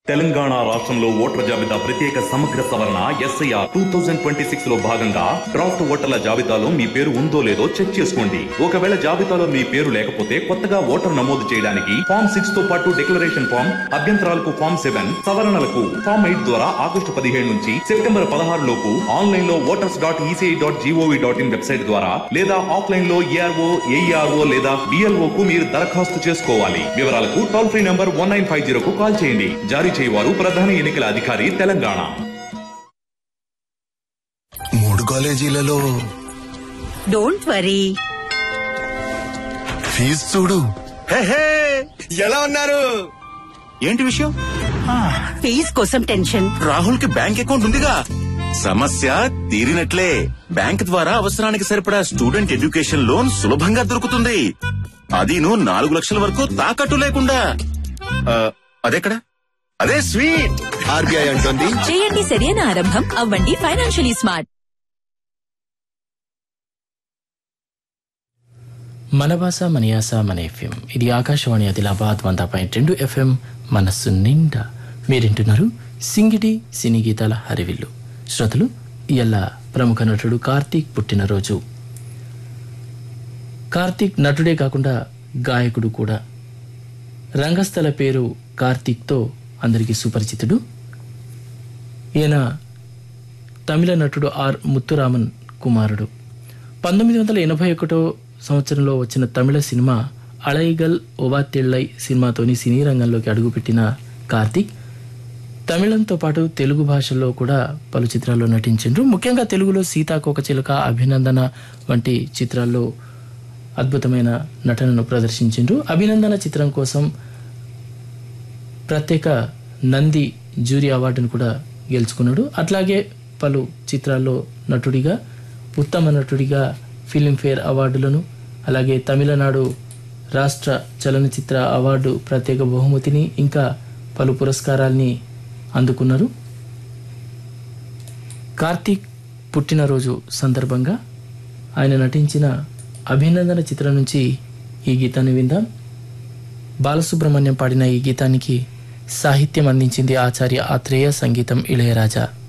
తెలంగాణ రాష్ట్రంలో ఓటర్ల జాబితా ప్రత్యేక సమగ్ర సవరణ SIR two thousand twenty six లో భాగంగా డ్రాఫ్ట్ ఓటర్ల జాబితాలో మీ పేరు ఉందో లేదో చెక్ చేసుకోండి ఒకవేళ జాబితాలో మీ పేరు లేకపోతే కొత్తగా ఓటర్ నమోదు చేయడానికి ఫామ్ సిక్స్ తో పాటు డిక్లరేషన్ ఫామ్ అభ్యంతరాలకు ఫామ్ సెవెన్ సవరణలకు ఫామ్ ఎయిట్ ద్వారా ఆగస్టు పదిహేడు నుంచి సెప్టెంబర్ పదహారు లోపు ఆన్లైన్ లో voters dot ECI dot GOV dot in website ద్వారా లేదా ఆఫ్లైన్ లో ఏఆర్ఓ ఏఈఆర్ఓ లేదా బిఎల్ఓ కు మీరు దరఖాస్తు చేసుకోవాలి వివరాలకు toll free number one nine five zero కు కాల్ చేయండి జారీ చేయవారు ప్రధాన ఎన్నికల అధికారి తెలంగాణ మూడు కాలేజీలలో డోంట్ వరీ ఫీజు చూడు హే, హే, ఎలా ఉన్నారు ఏంటి విషయం ఫీజ్ కోసం టెన్షన్ రాహుల్ కి బ్యాంక్ అకౌంట్ ఉందిగా సమస్య తీరినట్లే బ్యాంక్ ద్వారా అవసరానికి సరిపడా స్టూడెంట్ ఎడ్యుకేషన్ లోన్ సులభంగా దొరుకుతుంది అదీను నాలుగు లక్షల వరకు తాకట్టు లేకుండా ఆ, అదెక్కడ అదే స్వీట్ ఆర్బీఐ అంటోంది చేయండి సరైన ఆరంభం అవ్వండి ఫైనాన్షియలీ స్మార్ట్ మన భాష మన యాస మన ఎఫ్ఎం ఇది ఆకాశవాణి ఆదిలాబాద్ వంద పాయింట్ రెండు ఎఫ్ఎం మనస్సు నిండా మీరింటున్నారు సింగిటి సినీ గీతాల హరివిల్లు శ్రోతలు ఇయల్ల ప్రముఖ నటుడు కార్తీక్ పుట్టినరోజు కార్తీక్ నటుడే కాకుండా గాయకుడు కూడా రంగస్థల పేరు కార్తీక్తో అందరికీ సుపరిచితుడు ఈయన తమిళ నటుడు ఆర్ ముత్తురామన్ కుమారుడు పంతొమ్మిది వందల ఎనభై ఒకటో సంవత్సరంలో వచ్చిన తమిళ సినిమా అళైగల్ ఒవాతిళ్ళై సినిమాతోని సినీ రంగంలోకి అడుగుపెట్టిన కార్తీక్ తమిళంతో పాటు తెలుగు భాషల్లో కూడా పలు చిత్రాల్లో నటించిండ్రు ముఖ్యంగా తెలుగులో సీతాకోకచిలుక అభినందన వంటి చిత్రాల్లో అద్భుతమైన నటనను ప్రదర్శించిండ్రు అభినందన చిత్రం కోసం ప్రత్యేక నంది జ్యూరీ అవార్డును కూడా గెలుచుకున్నాడు అట్లాగే పలు చిత్రాల్లో నటుడిగా ఉత్తమ నటుడిగా ఫిలింఫేర్ అవార్డులను అలాగే తమిళనాడు రాష్ట్ర చలనచిత్ర అవార్డు ప్రత్యేక బహుమతిని ఇంకా పలు పురస్కారాల్ని అందుకున్నారు కార్తీక్ పుట్టినరోజు సందర్భంగా ఆయన నటించిన అభినందన చిత్రం నుంచి ఈ గీతాన్ని విందాం బాలసుబ్రహ్మణ్యం పాడిన ఈ గీతానికి సాహిత్యం అందించింది ఆచార్య ఆత్రేయ సంగీతం ఇళయరాజా